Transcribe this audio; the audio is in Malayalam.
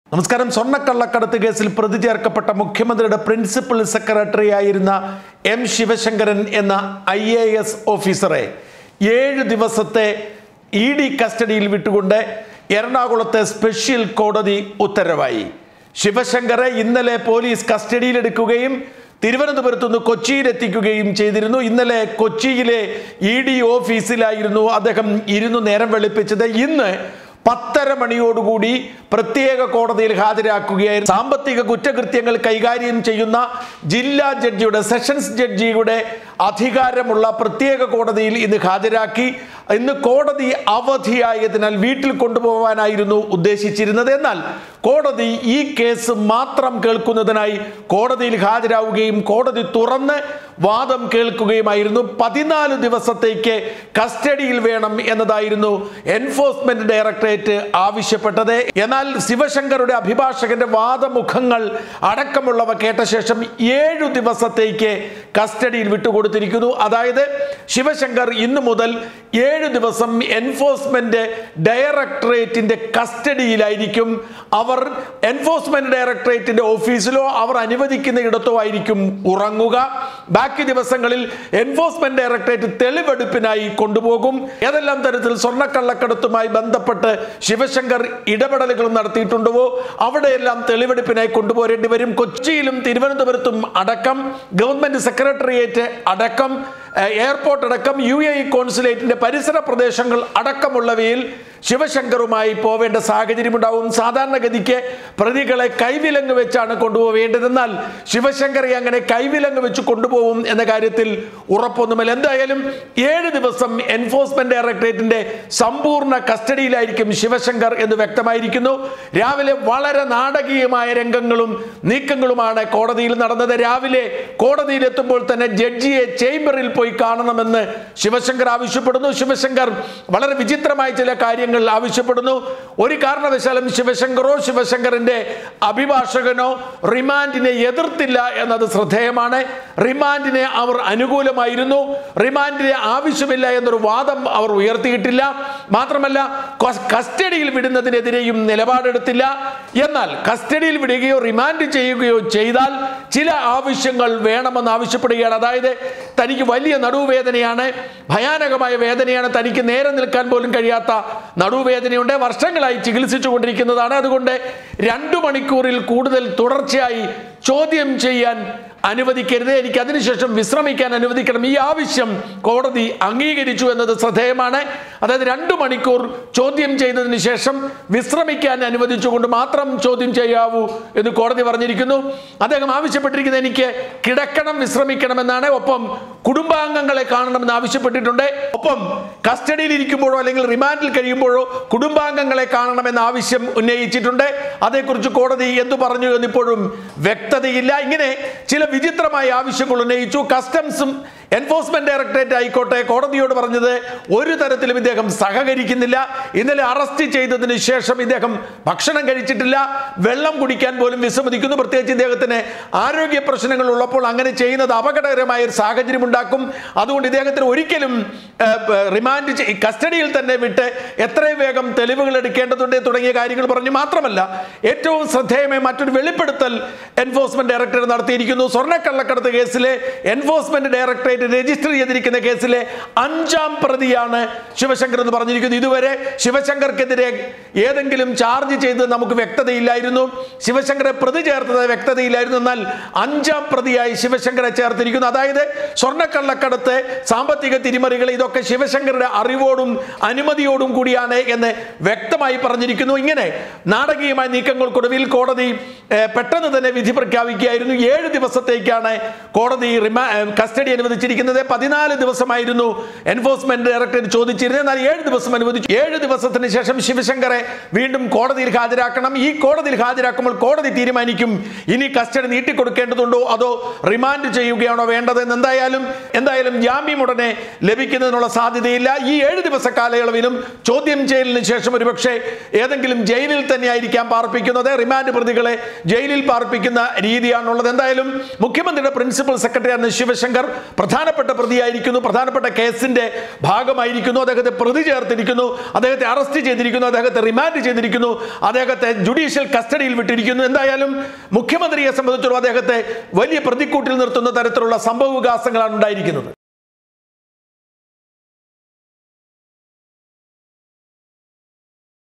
നമസ്കാരം സ്വർണ്ണക്കള്ളക്കടത്ത് കേസിൽ പ്രതി ചേർക്കപ്പെട്ട മുഖ്യമന്ത്രിയുടെ പ്രിൻസിപ്പൽ സെക്രട്ടറി ആയിരുന്ന എം ശിവശങ്കരൻ എന്ന ഐ എ എസ് ഓഫീസറെ ഏഴ് ദിവസത്തെ ഇ ഡി കസ്റ്റഡിയിൽ വിട്ടുകൊണ്ട് എറണാകുളത്തെ സ്പെഷ്യൽ കോടതി ഉത്തരവായി ശിവശങ്കറെ ഇന്നലെ പോലീസ് കസ്റ്റഡിയിലെടുക്കുകയും തിരുവനന്തപുരത്ത് നിന്ന് കൊച്ചിയിലെത്തിക്കുകയും ചെയ്തിരുന്നു ഇന്നലെ കൊച്ചിയിലെ ഇ ഡി ഓഫീസിലായിരുന്നു അദ്ദേഹം ഇരുന്ന് നേരം വെളുപ്പിച്ചത് ഇന്ന് പത്തര മണിയോടുകൂടി പ്രത്യേക കോടതിയിൽ ഹാജരാക്കുകയായിരുന്നു സാമ്പത്തിക കുറ്റകൃത്യങ്ങൾ കൈകാര്യം ചെയ്യുന്ന ജില്ലാ ജഡ്ജിയുടെ സെഷൻസ് ജഡ്ജിയുടെ അധികാരമുള്ള പ്രത്യേക കോടതിയിൽ ഇന്ന് ഹാജരാക്കി ഇന്ന് കോടതി അവധിയായതിനാൽ വീട്ടിൽ കൊണ്ടുപോകാനായിരുന്നു ഉദ്ദേശിച്ചിരുന്നത് എന്നാൽ കോടതി ഈ കേസ് മാത്രം കേൾക്കുന്നതിനായി കോടതിയിൽ ഹാജരാവുകയും കോടതി തുറന്ന് വാദം കേൾക്കുകയുമായിരുന്നു പതിനാല് ദിവസത്തേക്ക് കസ്റ്റഡിയിൽ വേണം എന്നതായിരുന്നു എൻഫോഴ്സ്മെന്റ് ഡയറക്ടറേറ്റ് ആവശ്യപ്പെട്ടത് എന്നാൽ ശിവശങ്കറുടെ അഭിഭാഷകന്റെ വാദമുഖങ്ങൾ അടക്കമുള്ളവ കേട്ട ശേഷം ഏഴു ദിവസത്തേക്ക് കസ്റ്റഡിയിൽ വിട്ടുകൊടുത്തിരിക്കുന്നു അതായത് ശിവശങ്കർ ഇന്നു മുതൽ ഏഴ് ദിവസം എൻഫോഴ്സ്മെന്റ് ഡയറക്ടറേറ്റിന്റെ കസ്റ്റഡിയിലായിരിക്കും അവർ എൻഫോഴ്സ്മെന്റ് ഡയറക്ടറേറ്റിന്റെ ഓഫീസിലോ അവർ അനുവദിക്കുന്ന ഇടത്തോ ആയിരിക്കും ഉറങ്ങുക ബാക്കി ദിവസങ്ങളിൽ എൻഫോഴ്സ്മെന്റ് ഡയറക്ടറേറ്റ് തെളിവെടുപ്പിനായി കൊണ്ടുപോകും ഏതെല്ലാം തരത്തിൽ സ്വർണ്ണക്കള്ളക്കടത്തുമായി ബന്ധപ്പെട്ട് ശിവശങ്കർ ഇടപെടലുകൾ നടത്തിയിട്ടുണ്ടോ അവിടെയെല്ലാം തെളിവെടുപ്പിനായി കൊണ്ടുപോരേണ്ടി വരും കൊച്ചിയിലും തിരുവനന്തപുരത്തും അടക്കം ഗവൺമെന്റ് സെക്രട്ടേറിയറ്റ് അടക്കം ഏഹ്, എയർപോർട്ട് അടക്കം യു എ ഇ കോൺസുലേറ്റിന്റെ പരിസര പ്രദേശങ്ങൾ അടക്കമുള്ളവയിൽ ശിവശങ്കറുമായി പോവേണ്ട സാഹചര്യമുണ്ടാവും സാധാരണഗതിക്ക് പ്രതികളെ കൈവിലങ്ങ് വെച്ചാണ് കൊണ്ടുപോവേണ്ടതെന്നാൽ ശിവശങ്കറെ അങ്ങനെ കൈവിലങ്ങ് വെച്ച് കൊണ്ടുപോകും എന്ന കാര്യത്തിൽ ഉറപ്പൊന്നുമില്ല എന്തായാലും ഏഴ് ദിവസം എൻഫോഴ്സ്മെന്റ് ഡയറക്ടറേറ്റിന്റെ സമ്പൂർണ്ണ കസ്റ്റഡിയിലായിരിക്കും ശിവശങ്കർ എന്ന് വ്യക്തമായിരിക്കുന്നു രാവിലെ വളരെ നാടകീയമായ രംഗങ്ങളും നീക്കങ്ങളുമാണ് കോടതിയിൽ നടന്നത് രാവിലെ കോടതിയിൽ എത്തുമ്പോൾ തന്നെ ജഡ്ജിയെ ചേംബറിൽ പോയി കാണണമെന്ന് ശിവശങ്കർ ആവശ്യപ്പെടുന്നു ശിവശങ്കർ വളരെ വിചിത്രമായ ചില കാര്യങ്ങൾ ആവശ്യപ്പെടുന്നു ഒരു കാരണവശാലും ശിവശങ്കറോ ശിവശങ്കറിന്റെ അഭിഭാഷകനോ റിമാൻഡിനെ എതിർത്തില്ല എന്നത് ശ്രദ്ധേയമാണ് റിമാൻഡിനെ അവർ അനുകൂലമായിരുന്നു റിമാൻഡിനെ ആവശ്യമില്ല എന്നൊരു വാദം അവർ ഉയർത്തിയിട്ടില്ല മാത്രമല്ല കസ്- കസ്റ്റഡിയിൽ വിടുന്നതിനെതിരെയും നിലപാടെടുത്തില്ല എന്നാൽ കസ്റ്റഡിയിൽ വിടുകയോ റിമാൻഡ് ചെയ്യുകയോ ചെയ്താൽ ചില ആവശ്യങ്ങൾ വേണമെന്ന് ആവശ്യപ്പെടുകയാണ് അതായത് തനിക്ക് വലിയ നടുവേദനയാണ് ഭയാനകമായ വേദനയാണ് തനിക്ക് നേരെ നിൽക്കാൻ പോലും കഴിയാത്ത നടുവേദനയുണ്ട് വർഷങ്ങളായി ചികിത്സിച്ചു കൊണ്ടിരിക്കുന്നതാണ് അതുകൊണ്ട് രണ്ടു മണിക്കൂറിൽ കൂടുതൽ തുടർച്ചയായി ചോദ്യം ചെയ്യാൻ അനുവദിക്കരുത് എനിക്ക് അതിനുശേഷം വിശ്രമിക്കാൻ അനുവദിക്കണം ഈ ആവശ്യം കോടതി അംഗീകരിച്ചു എന്നത് ശ്രദ്ധേയമാണ് അതായത് രണ്ടു മണിക്കൂർ ചോദ്യം ചെയ്തതിന് ശേഷം വിശ്രമിക്കാൻ അനുവദിച്ചുകൊണ്ട് മാത്രം ചോദ്യം ചെയ്യാവൂ എന്ന് കോടതി പറഞ്ഞിരിക്കുന്നു അദ്ദേഹം ആവശ്യപ്പെട്ടിരിക്കുന്നത് എനിക്ക് കിടക്കണം വിശ്രമിക്കണമെന്നാണ് ഒപ്പം കുടുംബാംഗങ്ങളെ കാണണമെന്ന് ആവശ്യപ്പെട്ടിട്ടുണ്ട് ഒപ്പം കസ്റ്റഡിയിൽ ഇരിക്കുമ്പോഴോ അല്ലെങ്കിൽ റിമാൻഡിൽ കഴിയുമ്പോഴോ കുടുംബാംഗങ്ങളെ കാണണമെന്ന ആവശ്യം ഉന്നയിച്ചിട്ടുണ്ട് അതേക്കുറിച്ച് കോടതി എന്തു പറഞ്ഞു എന്നിപ്പോഴും വ്യക്തതയില്ല ഇങ്ങനെ ചില വിചിത്രമായ ആവശ്യങ്ങൾ ഉന്നയിച്ചു കസ്റ്റംസും എൻഫോഴ്സ്മെന്റ് ഡയറക്ടറേറ്റ് ആയിക്കോട്ടെ കോടതിയോട് പറഞ്ഞത് ഒരു തരത്തിലും ഇദ്ദേഹം സഹകരിക്കുന്നില്ല ഇന്നലെ അറസ്റ്റ് ചെയ്തതിന് ശേഷം ഇദ്ദേഹം ഭക്ഷണം കഴിച്ചിട്ടില്ല വെള്ളം കുടിക്കാൻ പോലും വിസമ്മതിക്കുന്നു പ്രത്യേകിച്ച് ഇദ്ദേഹത്തിന് ആരോഗ്യ പ്രശ്നങ്ങൾ ഉള്ളപ്പോൾ അങ്ങനെ ചെയ്യുന്നത് അപകടകരമായ ഒരു സാഹചര്യം ഉണ്ടാക്കും അതുകൊണ്ട് ഇദ്ദേഹത്തിന് ഒരിക്കലും ഏഹ്, റിമാൻഡ് ചെയ്- കസ്റ്റഡിയിൽ തന്നെ വിട്ട് എത്രയും വേഗം തെളിവുകൾ എടുക്കേണ്ടതുണ്ട് തുടങ്ങിയ കാര്യങ്ങൾ പറഞ്ഞു മാത്രമല്ല ഏറ്റവും ശ്രദ്ധേയമായ മറ്റൊരു വെളിപ്പെടുത്തൽ എൻഫോഴ്സ്മെന്റ് ഡയറക്ടർ നടത്തിയിരിക്കുന്നു സ്വർണ്ണക്കള്ളക്കടത്ത് കേസിലെ എൻഫോഴ്സ്മെന്റ് ഡയറക്ടറേറ്റ് രജിസ്റ്റർ ചെയ്തിരിക്കുന്ന കേസിലെ അഞ്ചാം പ്രതിയാണ് ശിവശങ്കർ എന്ന് പറഞ്ഞിരിക്കുന്നു ഇതുവരെ ശിവശങ്കർക്കെതിരെ ഏതെങ്കിലും ചാർജ് ചെയ്ത് നമുക്ക് വ്യക്തതയില്ലായിരുന്നു ശിവശങ്കറെ പ്രതി ചേർത്തത് വ്യക്തതയില്ലായിരുന്നു എന്നാൽ അഞ്ചാം പ്രതിയായി ശിവശങ്കറെ ചേർത്തിരിക്കുന്നു അതായത് സ്വർണ്ണക്കള്ളക്കടത്ത് സാമ്പത്തിക തിരിമറികൾ ഇതൊക്കെ ശിവശങ്കറുടെ അറിവോടും അനുമതിയോടും കൂടിയാണ് എന്ന് വ്യക്തമായി പറഞ്ഞിരിക്കുന്നു ഇങ്ങനെ നാടകീയമായ നീക്കങ്ങൾക്കൊടുവിൽ കോടതി ഏഹ്, പെട്ടെന്ന് തന്നെ വിധി പ്രഖ്യാപിക്കുകയായിരുന്നു ഏഴ് ദിവസത്തേക്കാണ് കോടതി റിമാ ഏഹ്, കസ്റ്റഡി അനുവദിച്ചിരിക്കുന്നത് പതിനാല് ദിവസമായിരുന്നു എൻഫോഴ്സ്മെന്റ് ഡയറക്ടറേറ്റ് ചോദിച്ചിരുന്നത് എന്നാൽ ഏഴ് ദിവസം അനുവദിച്ചു ഏഴ് ദിവസത്തിന് ശേഷം ശിവശങ്കറെ വീണ്ടും കോടതിയിൽ ഹാജരാക്കണം ഈ കോടതിയിൽ ഹാജരാക്കുമ്പോൾ കോടതി തീരുമാനിക്കും ഇനി കസ്റ്റഡി നീട്ടിക്കൊടുക്കേണ്ടതുണ്ടോ അതോ റിമാൻഡ് ചെയ്യുകയാണോ വേണ്ടതെന്ന് എന്തായാലും എന്തായാലും ജാമ്യം ഉടനെ ലഭിക്കുന്നതിനുള്ള സാധ്യതയില്ല ഈ ഏഴ് ദിവസ കാലയളവിലും ചോദ്യം ചെയ്യലിന് ശേഷം ഒരുപക്ഷെ ഏതെങ്കിലും ജയിലിൽ തന്നെ ആയിരിക്കാം പാർപ്പിക്കുക പാർപ്പിക്കുന്നത് റിമാൻഡ് പ്രതികളെ ജയിലിൽ പാർപ്പിക്കുന്ന രീതിയാണുള്ളത് എന്തായാലും മുഖ്യമന്ത്രിയുടെ പ്രിൻസിപ്പൽ സെക്രട്ടറി ആയിരുന്ന ശിവശങ്കർ പ്രധാനപ്പെട്ട പ്രതിയായിരിക്കുന്നു പ്രധാനപ്പെട്ട കേസിന്റെ ഭാഗമായിരിക്കുന്നു അദ്ദേഹത്തെ പ്രതി ചേർത്തിരിക്കുന്നു അദ്ദേഹത്തെ അറസ്റ്റ് ചെയ്തിരിക്കുന്നു അദ്ദേഹത്തെ റിമാൻഡ് ചെയ്തിരിക്കുന്നു അദ്ദേഹത്തെ ജുഡീഷ്യൽ കസ്റ്റഡിയിൽ വിട്ടിരിക്കുന്നു എന്തായാലും മുഖ്യമന്ത്രിയെ സംബന്ധിച്ചിടത്തോളം അദ്ദേഹത്തെ വലിയ പ്രതിക്കൂട്ടിൽ നിർത്തുന്ന തരത്തിലുള്ള സംഭവ വികാസങ്ങളാണ് ഉണ്ടായിരിക്കുന്നത്